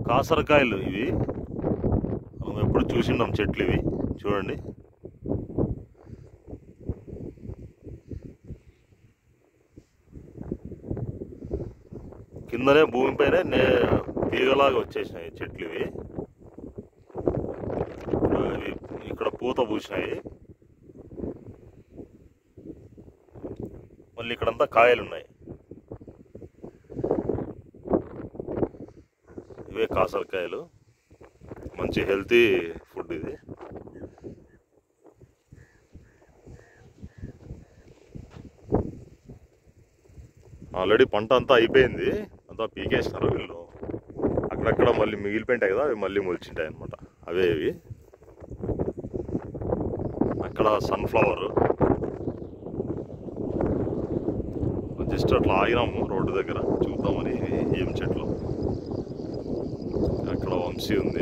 కాసరకాయలు ఇవి మనం ఎప్పుడు చూసిండాం చెట్లు ఇవి చూడండి కిందనే భూమిపైనే నే తీగలాగా వచ్చేసినాయి చెట్లు ఇవి ఇవి ఇక్కడ పూత పూసినాయి మళ్ళీ ఇక్కడంతా కాయలు ఉన్నాయి ఇవే కాసరకాయలు మంచి హెల్తీ ఫుడ్ ఇది ఆల్రెడీ పంట అంతా అయిపోయింది అంతా పీకేసినారు వీళ్ళు అక్కడక్కడ మళ్ళీ మిగిలిపోయింటాయి కదా అవి మళ్ళీ మొలిచింటాయి అనమాట అవే ఇవి అక్కడ సన్ఫ్లవర్ జస్ట్ అట్లా ఆగినాము రోడ్డు దగ్గర చూద్దామని ఏం చెట్లు అక్కడ వంశీ ఉంది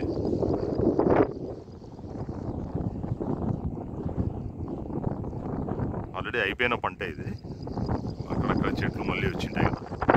ఆల్రెడీ అయిపోయిన పంట ఇది అక్కడక్కడ చెట్లు మళ్ళీ వచ్చింటాయి కదా